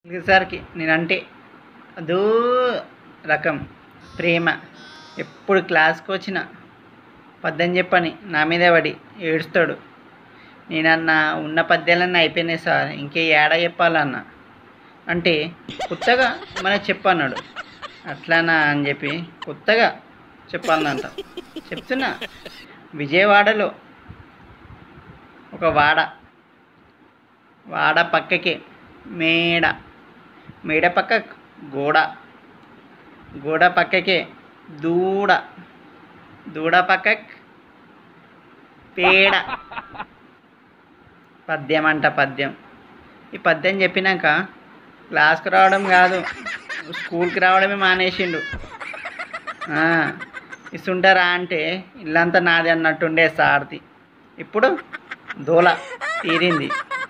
సార్కి నేనంటే అదో రకం ప్రేమ ఎప్పుడు క్లాస్కి వచ్చిన పద్యం చెప్పని నా మీదే పడి ఏడుస్తాడు నేనన్నా ఉన్న పద్యాలన్నీ అయిపోయినాయి సార్ ఇంకే ఏడా చెప్పాలన్నా అంటే కొత్తగా మనకు చెప్పన్నాడు అట్లానా అని చెప్పి కొత్తగా చెప్పాలనంట చెప్తున్నా విజయవాడలో ఒక వాడ వాడ పక్కకి మేడ మేడ పక్క గోడ గోడ పక్కకే దూడ దూడ పక్కక్ పేడ పద్యం అంట పద్యం ఈ పద్యం చెప్పినాక క్లాస్కి రావడం కాదు స్కూల్కి రావడమే మానేసిండు ఆ, ఇస్తుంటారా అంటే ఇల్లంతా నాది అన్నట్టుండే సార్ది ఇప్పుడు దోల తీరింది